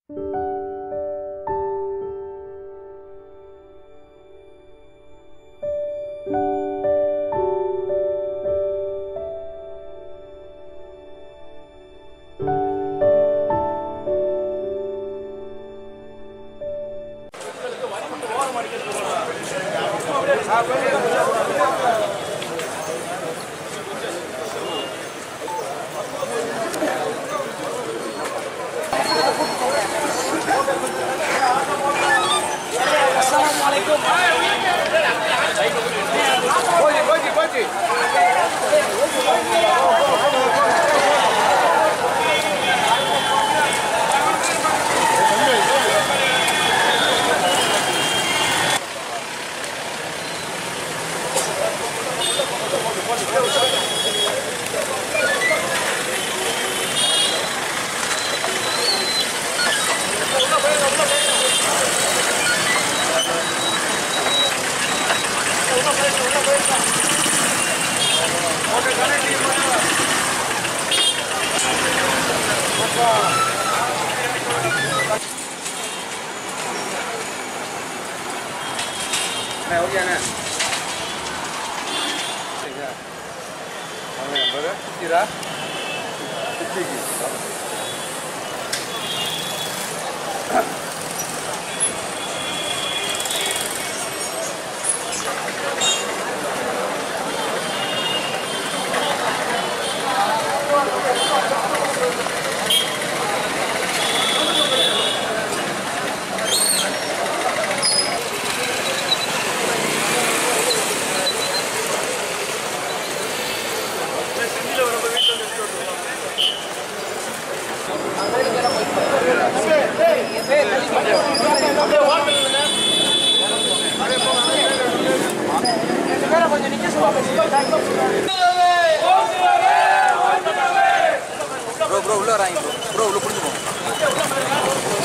bro bro உள்ள வராங்க bro bro உள்ள புரிஞ்சு போங்க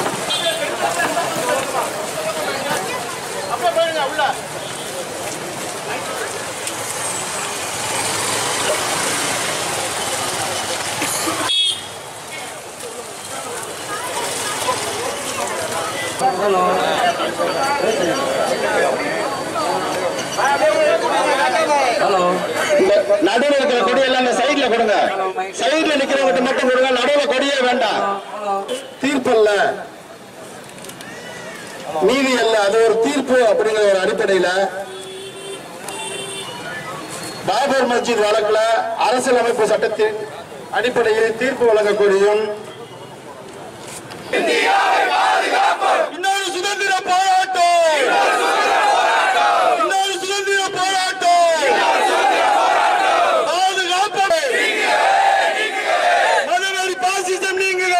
நடுவில் இருக்கிற கொடி எல்லாம் இந்த சைடுல கொடுங்க சைடுல நிக்கிறவங்க மட்டும் கொடுங்க நடுவுல கொடியே வேண்டாம் தீர்ப்பு அல்ல நீதி அல்ல அது ஒரு தீர்ப்பு அப்படிங்கிற ஒரு அடிப்படையில பாபர் மஸ்ஜித் வழக்குல அரசியலமைப்பு சட்டத்தின் அடிப்படையில் தீர்ப்பு வழங்க கோரியும் இன்னொரு சுதந்திர போராட்டம் இன்னொரு சுதந்திர போராட்டம் பாதுகாப்படை மதவெறி பாசிசம் நீங்குக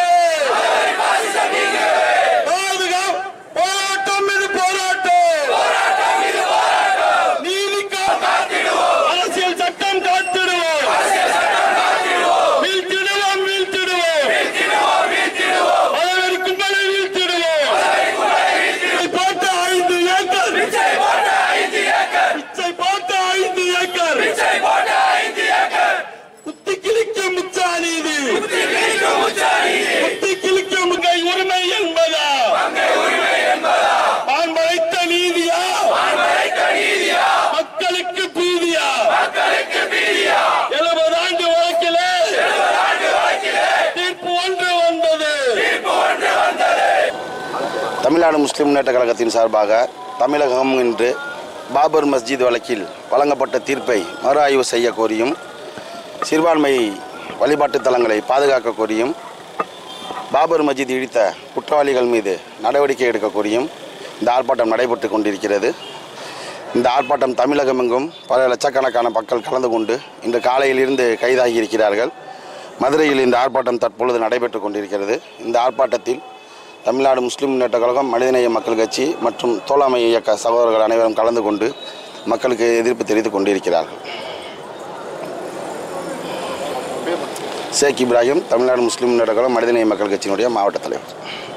பாதுகா போராட்டம் இது போராட்டம் நீதி அரசியல் சட்டம் காத்திடுவோம் வீழ்த்திடுவோம் வீழ்த்திடுவோம் மதவெறி கும்பலை வீழ்த்திடுவோம் போட்ட ஐந்து ஏக்கர் பிச்சை போட்ட ஐந்து ஏக்கர் குத்தி கிழிக்கும் முச்சானீதி குத்தி கிழிக்கும் கை உரிமை என்பதா ஆண் படைத்த நீதியா மக்களுக்கு பீதியா எழுபது ஆண்டு வழக்கிலே தீர்ப்பு ஒன்று வந்தது தமிழ்நாடு முஸ்லிம் முன்னேற்ற கழகத்தின் சார்பாக தமிழகம் இன்று பாபர் மஸ்ஜித் வழக்கில் வழங்கப்பட்ட தீர்ப்பை மறு ஆய்வு செய்ய கோரியும் சிறுபான்மை வழிபாட்டுத் தலங்களை பாதுகாக்க கோரியும் பாபர் மஸ்ஜித் இடித்த குற்றவாளிகள் மீது நடவடிக்கை எடுக்க கோரியும் இந்த ஆர்ப்பாட்டம் நடைபெற்று கொண்டிருக்கிறது இந்த ஆர்ப்பாட்டம் தமிழகமெங்கும் பல லட்சக்கணக்கான மக்கள் கலந்து கொண்டு இன்று காலையிலிருந்து கைதாகி இருக்கிறார்கள் மதுரையில் இந்த ஆர்ப்பாட்டம் தற்பொழுது நடைபெற்று கொண்டிருக்கிறது இந்த ஆர்ப்பாட்டத்தில் தமிழ்நாடு முஸ்லிம் முன்னேற்ற கழகம் மனிதநேய மக்கள் கட்சி மற்றும் தோழமை இயக்க சகோதரர்கள் அனைவரும் கலந்து கொண்டு மக்களுக்கு எதிர்ப்பு தெரிவித்துக் கொண்டிருக்கிறார்கள் ஷேக் இப்ராஹிம் தமிழ்நாடு முஸ்லிம் முன்னேற்ற கழகம் மனிதநேய மக்கள் கட்சியினுடைய மாவட்ட தலைவர்